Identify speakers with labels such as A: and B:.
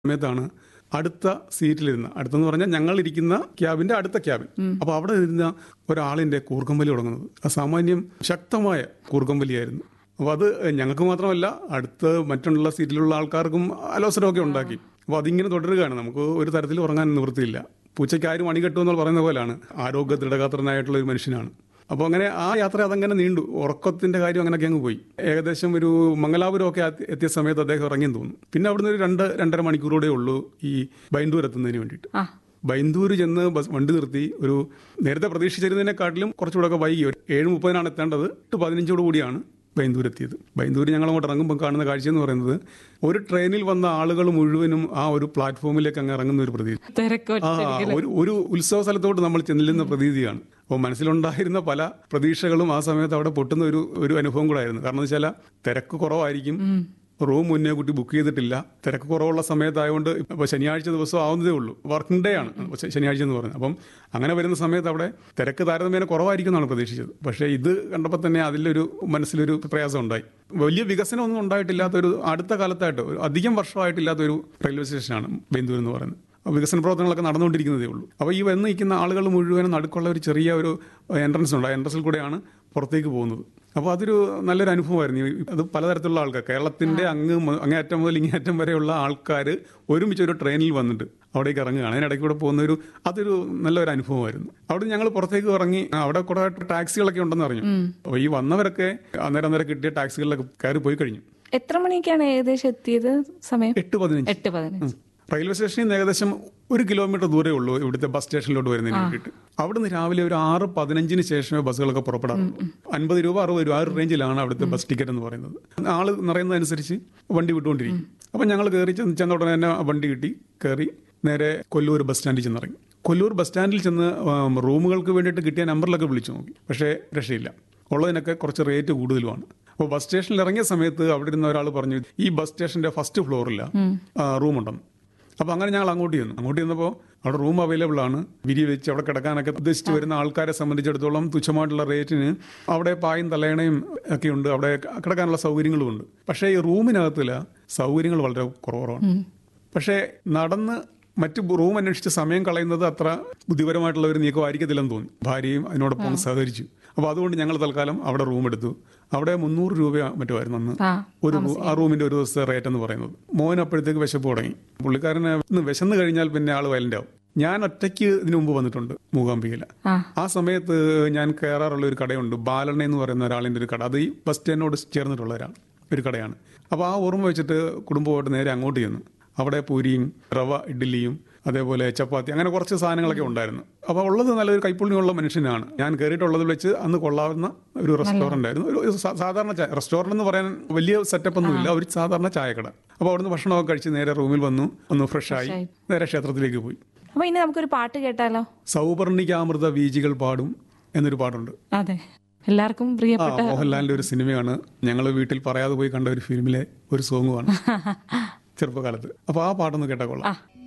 A: സമയത്താണ് അടുത്ത സീറ്റിലിരുന്ന അടുത്തെന്ന് പറഞ്ഞാൽ ഞങ്ങൾ ഇരിക്കുന്ന ക്യാബിന്റെ അടുത്ത ക്യാബിൻ അപ്പോൾ അവിടെ ഇരുന്ന ഒരാളിന്റെ കൂർക്കമ്പലി തുടങ്ങുന്നത് അത് സാമാന്യം ശക്തമായ കൂർക്കമ്പലിയായിരുന്നു അപ്പോൾ അത് ഞങ്ങൾക്ക് മാത്രമല്ല അടുത്ത് മറ്റുള്ള സീറ്റിലുള്ള ആൾക്കാർക്കും അലോസരമൊക്കെ ഉണ്ടാക്കി അപ്പോൾ അതിങ്ങനെ തുടരുകയാണ് നമുക്ക് ഒരു തരത്തിൽ ഉറങ്ങാൻ നിവൃത്തിയില്ല പൂച്ചയ്ക്ക് ആരും അണികെട്ടു എന്ന് പറയുന്ന പോലെയാണ് ആരോഗ്യ ദൃഢഗാത്രനായിട്ടുള്ള ഒരു മനുഷ്യനാണ് അപ്പോൾ അങ്ങനെ ആ യാത്ര അതങ്ങനെ നീണ്ടു ഉറക്കത്തിന്റെ കാര്യം അങ്ങനെയൊക്കെ അങ്ങ് പോയി ഏകദേശം ഒരു മംഗലാപുരം ഒക്കെ എത്തി- എത്തിയ സമയത്ത് അദ്ദേഹം ഇറങ്ങിയെന്ന് തോന്നുന്നു പിന്നെ അവിടുന്ന് ഒരു രണ്ട് രണ്ടര മണിക്കൂറൂടെ ഉള്ളൂ ഈ ബൈൻഡൂർ എത്തുന്നതിന് വേണ്ടിയിട്ട്
B: ആ
A: ബൈന്ദൂർ ചെന്ന് ബസ് വണ്ടി നിർത്തി ഒരു നേരത്തെ പ്രതീക്ഷിച്ചിരുന്നതിനെക്കാട്ടിലും കുറച്ചുകൂടെ ഒക്കെ വൈകി ഒരു ഏഴ് മുപ്പതിനാണ് എത്തേണ്ടത് എട്ട് പതിനഞ്ചോട് കൂടിയാണ് ബൈന്ദൂർ എത്തിയത് ബൈന്ദൂർ ഞങ്ങൾ അങ്ങോട്ട് ഇറങ്ങുമ്പോൾ കാണുന്ന കാഴ്ച എന്ന് പറയുന്നത് ഒരു ട്രെയിനിൽ വന്ന ആളുകൾ മുഴുവനും ആ ഒരു പ്ലാറ്റ്ഫോമിലേക്ക് അങ്ങ് ഇറങ്ങുന്ന ഒരു പ്രതീതി
B: തിരക്കൊറ്റ
A: ആ ഒരു ഒരു ഉത്സവ സ്ഥലത്തോട്ട് നമ്മൾ ചെല്ലുന്ന പ്രതീതിയാണ് അപ്പോൾ മനസ്സിലുണ്ടായിരുന്ന പല പ്രതീക്ഷകളും ആ സമയത്ത് അവിടെ പൊട്ടുന്ന ഒരു ഒരു അനുഭവം കൂടായിരുന്നു കാരണം എന്ന് വെച്ചാൽ തിരക്ക് കുറവായിരിക്കും റൂം മുന്നേ കുട്ടി ബുക്ക് ചെയ്തിട്ടില്ല തിരക്ക് കുറവുള്ള സമയത്തായതുകൊണ്ട് ഇപ്പോൾ ശനിയാഴ്ച ദിവസം ആവുന്നതേ ഉള്ളൂ വർക്കിംഗ് ഡേ ആണ് ശ- ശനിയാഴ്ച എന്ന് പറയുന്നത് അപ്പം അങ്ങനെ വരുന്ന സമയത്ത് അവിടെ തിരക്ക് താരതമ്യേന കുറവായിരിക്കും എന്നാണ് പ്രതീക്ഷിച്ചത് പക്ഷേ ഇത് കണ്ടപ്പോൾ തന്നെ അതിലൊരു മനസ്സിലൊരു പ്രയാസം ഉണ്ടായി വലിയ വികസനമൊന്നും ഉണ്ടായിട്ടില്ലാത്തൊരു അടുത്ത കാലത്തായിട്ട് ഒരു അധികം വർഷമായിട്ടില്ലാത്തൊരു റെയിൽവേ സ്റ്റേഷനാണ് ബെന്തൂർ എന്ന് പറയുന്നത് വികസന പ്രവർത്തനങ്ങളൊക്കെ നടന്നുകൊണ്ടിരിക്കുന്നതേ ഉള്ളൂ അപ്പോൾ ഈ വന്ന് നിൽക്കുന്ന ആളുകൾ മുഴുവനും നടുക്കുള്ള ഒരു ചെറിയ ഒരു എൻട്രൻസ് ഉണ്ട് ആ എൻട്രൻസിൽ കൂടെയാണ് പുറത്തേക്ക് പോകുന്നത് അപ്പോൾ അതൊരു നല്ലൊരു അനുഭവമായിരുന്നു ഈ- അത് പലതരത്തിലുള്ള ആൾക്കാർ കേരളത്തിന്റെ അങ്ങ് മു- അങ്ങേയറ്റം മുതൽ ഇങ്ങേയറ്റം വരെയുള്ള ആൾക്കാർ ഒരുമിച്ച് ഒരു ട്രെയിനിൽ വന്നിട്ട് അവിടേക്ക് ഇറങ്ങുകയാണ് അതിനിടയ്ക്ക് കൂടെ പോകുന്ന ഒരു അതൊരു നല്ലൊരു അനുഭവമായിരുന്നു അവിടെ ഞങ്ങൾ പുറത്തേക്ക് ഇറങ്ങി അവിടെ കുറെ ടാക്സികളൊക്കെ ഉണ്ടെന്ന് അറിഞ്ഞു അപ്പോൾ ഈ വന്നവരൊക്കെ അന്നേരം അന്നേരം കിട്ടിയ ടാക്സികളിലൊക്കെ കയറി പോയി കഴിഞ്ഞു
B: എത്ര മണിക്കാണ് ഏകദേശം എത്തിയത് സമയം
A: എട്ട് പതിനഞ്ച്
B: എട്ട് പതിനഞ്ച്
A: റെയിൽവേ സ്റ്റേഷനിൽ നിന്ന് ഏകദേശം ഒരു കിലോമീറ്റർ ദൂരേ ഉള്ളൂ ഇവിടുത്തെ ബസ് സ്റ്റേഷനിലോട്ട് വരുന്നതിന് വേണ്ടിയിട്ട് അവിടുന്ന് രാവിലെ ഒരു ആറ് പതിനഞ്ചിന് ശേഷമേ ബസ്സുകളൊക്കെ പുറപ്പെടാറുള്ളൂ അൻപത് രൂപ അറുപത് രൂപ ആ ഒരു റേഞ്ചിലാണ് അവിടുത്തെ ബസ് ടിക്കറ്റ് എന്ന് പറയുന്നത് ആള് നിറയുന്നതനുസരിച്ച് വണ്ടി വിട്ടുകൊണ്ടിരിക്കും അപ്പം ഞങ്ങൾ കയറി ചെന്ന് ചെന്ന ഉടനെ തന്നെ വണ്ടി കിട്ടി കയറി നേരെ കൊല്ലൂർ ബസ് സ്റ്റാൻഡിൽ ചെന്നിറങ്ങി കൊല്ലൂർ ബസ് സ്റ്റാൻഡിൽ ചെന്ന് ഉം, റൂമുകൾക്ക് വേണ്ടിയിട്ട് കിട്ടിയ നമ്പറിലൊക്കെ വിളിച്ചു നോക്കി പക്ഷേ രക്ഷയില്ല ഉള്ളതിനൊക്കെ കുറച്ച് റേറ്റ് കൂടുതലുമാണ് അപ്പോൾ ബസ് സ്റ്റേഷനിൽ ഇറങ്ങിയ സമയത്ത് അവിടെ ഇരുന്ന ഒരാൾ പറഞ്ഞു ഈ ബസ് സ്റ്റേഷന്റെ ഫസ്റ്റ് ഫ്ലോറില്ല റൂമുണ്ടെന്ന് അപ്പോൾ അങ്ങനെ ഞങ്ങൾ അങ്ങോട്ട് ചെന്നു അങ്ങോട്ട് ചെന്നപ്പോൾ അവിടെ റൂം അവൈലബിൾ ആണ് വിരി വെച്ച് അവിടെ കിടക്കാനൊക്കെ ഉദ്ദേശിച്ച് വരുന്ന ആൾക്കാരെ സംബന്ധിച്ചിടത്തോളം തുച്ഛമായിട്ടുള്ള റേറ്റിന് അവിടെ പായും തലയണയും ഒക്കെ ഉണ്ട് അവിടെ കിടക്കാനുള്ള സൗകര്യങ്ങളും ഉണ്ട് പക്ഷേ ഈ റൂമിനകത്തില്ല സൗകര്യങ്ങൾ വളരെ കുറവാണ് പക്ഷേ നടന്ന് മറ്റ് റൂം അന്വേഷിച്ച് സമയം കളയുന്നത് അത്ര ബുദ്ധിപരമായിട്ടുള്ള ഒരു നീക്കമായിരിക്കത്തില്ലെന്ന് തോന്നി ഭാര്യയും അതിനോടൊപ്പം സഹകരിച്ചു അപ്പോൾ അതുകൊണ്ട് ഞങ്ങൾ തൽക്കാലം അവിടെ റൂം എടുത്തു അവിടെ മുന്നൂറ് രൂപ മറ്റുമായിരുന്നു അന്ന്
B: ആ
A: ഒരു റൂ- ആ റൂമിന്റെ ഒരു ദിവസത്തെ റേറ്റ് എന്ന് പറയുന്നത് മോൻ അപ്പോഴത്തേക്ക് വിശപ്പ് തുടങ്ങി പുള്ളിക്കാരന് ഇന്ന് വിശന്ന് കഴിഞ്ഞാൽ പിന്നെ ആൾ വയലന്റ് ആവും ഞാൻ ഒറ്റയ്ക്ക് ഇതിനു മുമ്പ് വന്നിട്ടുണ്ട് മൂകാംബികയിൽ
B: ആ
A: ആ സമയത്ത് ഞാൻ കയറാറുള്ള ഒരു കടയുണ്ട് ബാലണ്ണ എന്ന് പറയുന്ന ഒരാളിന്റെ ഒരു കട അത് ഈ ബസ് സ്റ്റാൻഡിനോട് ചേർന്നിട്ടുള്ള ഒരാൾ ഒരു കടയാണ് അപ്പോൾ ആ ഓർമ്മ വെച്ചിട്ട് കുടുംബമായിട്ട് നേരെ അങ്ങോട്ട് ചെന്നു അവിടെ പൂരിയും റവ ഇഡ്ഡലിയും അതേപോലെ ചപ്പാത്തി അങ്ങനെ കുറച്ച് സാധനങ്ങളൊക്കെ ഉണ്ടായിരുന്നു അപ്പോൾ ഉള്ളത് നല്ലൊരു കൈപ്പുണ്യമുള്ള മനുഷ്യനാണ് ഞാൻ കയറിയിട്ടുള്ളത് വെച്ച് അന്ന് കൊള്ളാവുന്ന ഒരു റെസ്റ്റോറൻ്റ് ആയിരുന്നു ഒരു ഒരു സാ- സാധാരണ ചായ റെസ്റ്റോറൻ്റ് എന്ന് പറയാൻ വലിയ സെറ്റപ്പ് ഒന്നുമില്ല ഒരു സാധാരണ ചായക്കട അപ്പോൾ അവിടുന്ന് ഭക്ഷണമൊക്കെ കഴിച്ച് നേരെ റൂമിൽ വന്നു ഒന്ന് ഫ്രഷായി
B: ആയി.
A: നേരെ ക്ഷേത്രത്തിലേക്ക് പോയി
B: അപ്പൊ ഇനി നമുക്കൊരു പാട്ട് കേട്ടാലോ
A: സൗപർണികാമൃത വീജികൾ പാടും എന്നൊരു പാട്ടുണ്ട്
B: അതെ എല്ലാവർക്കും
A: ആ
B: പ്രിയപ്പെട്ട
A: മോഹൻലാലിന്റെ ഒരു സിനിമയാണ് ഞങ്ങൾ വീട്ടിൽ പറയാതെ പോയി കണ്ട ഒരു ഫിലിമിലെ ഒരു സോങ്ങുമാണ് ചെറുപ്പകാലത്ത് അപ്പൊ ആ പാട്ടൊന്ന് കേട്ടാ കൊള്ളാം
B: ആ